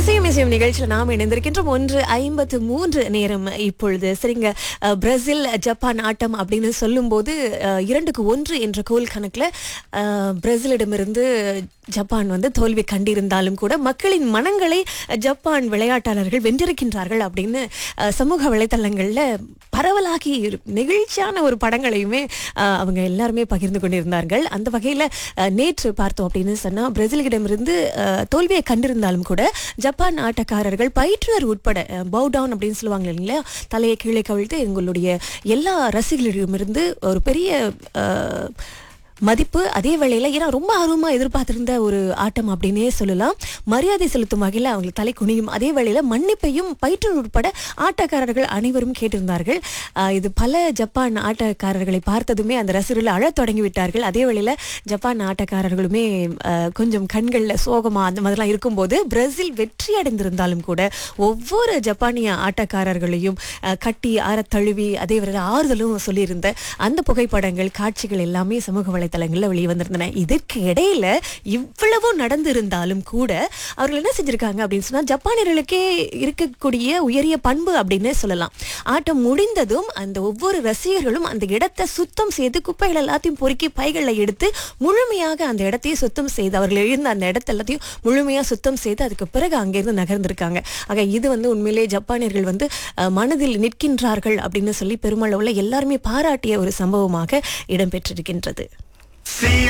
இசையும் இசையும் நிகழ்ச்சியில் நாம் இணைந்திருக்கின்றோம் ஒன்று ஐம்பத்து மூன்று நேரம் இப்பொழுது சரிங்க அஹ், பிரேசில் ஜப்பான் ஆட்டம் அப்படின்னு சொல்லும்போது அஹ், இரண்டுக்கு ஒன்று என்ற கோல் கணக்கில் அஹ், பிரேசிலிடமிருந்து ஜப்பான் வந்து தோல்வி கண்டிருந்தாலும் கூட மக்களின் மனங்களை ஜப்பான் விளையாட்டாளர்கள் வென்றிருக்கின்றார்கள் அப்படின்னு அஹ், சமூக வலைத்தளங்களில் பரவலாகி இரு- நெகிழ்ச்சியான ஒரு படங்களையுமே அஹ், அவங்க எல்லாருமே பகிர்ந்து கொண்டிருந்தார்கள் அந்த வகையில் நேற்று பார்த்தோம் அப்படின்னு சொன்னால் பிரேசிலிடமிருந்து அஹ், தோல்வியை கண்டிருந்தாலும் கூட ஜப்பான் ஆட்டக்காரர்கள் பயிற்றுனர் உட்பட பவு டவுன் அப்படின்னு சொல்லுவாங்க இல்லைங்களா தலையை கீழே கவிழ்த்து எங்களுடைய எல்லா ரசிகர்களிடமிருந்து ஒரு பெரிய அஹ், மதிப்பு அதே வேளையில ஏன்னா ரொம்ப ஆர்வமா எதிர்பார்த்திருந்த ஒரு ஆட்டம் அப்படின்னே சொல்லலாம் மரியாதை செலுத்தும் வகையில் அவங்களுக்கு தலை குனியும் அதே வேளையில மன்னிப்பையும் பயிற்றுனர் உட்பட ஆட்டக்காரர்கள் அனைவரும் கேட்டிருந்தார்கள் ஆஹ் இது பல ஜப்பான் ஆட்டக்காரர்களை பார்த்ததுமே அந்த ரசிகர்கள் அழத் தொடங்கி விட்டார்கள் அதே வேளையில ஜப்பான் ஆட்டக்காரர்களுமே ஆஹ் கொஞ்சம் கண்கள்ல சோகமா அந்த மாதிரிலாம் இருக்கும்போது பிரேசில் வெற்றி அடைந்திருந்தாலும் கூட ஒவ்வொரு ஜப்பானிய ஆட்டக்காரர்களையும் ஆஹ் கட்டி ஆறத் தழுவி அதே வேளையில ஆறுதலும் சொல்லியிருந்த அந்த புகைப்படங்கள் காட்சிகள் எல்லாமே சமூக வலைத்தளங்களில் வெளியே வந்திருந்தன இதற்கு இடையில இவ்வளவு நடந்திருந்தாலும் கூட அவர்கள் என்ன செஞ்சிருக்காங்க அப்படின்னு சொன்னா ஜப்பானியர்களுக்கே இருக்கக்கூடிய உயரிய பண்பு அப்படின்னு சொல்லலாம் ஆட்டம் முடிந்ததும் அந்த ஒவ்வொரு ரசிகர்களும் அந்த இடத்தை சுத்தம் செய்து குப்பைகள் எல்லாத்தையும் பொறுக்கி பைகளில் எடுத்து முழுமையாக அந்த இடத்தையும் சுத்தம் செய்து அவர்கள் எழுந்த அந்த இடத்த எல்லாத்தையும் முழுமையாக சுத்தம் செய்து அதுக்கு பிறகு அங்கேருந்து நகர்ந்திருக்காங்க ஆக இது வந்து உண்மையிலே ஜப்பானியர்கள் வந்து அஹ், மனதில் நிற்கின்றார்கள் அப்படின்னு சொல்லி பெருமளவுல எல்லாருமே பாராட்டிய ஒரு சம்பவமாக இடம்பெற்றிருக்கின்றது See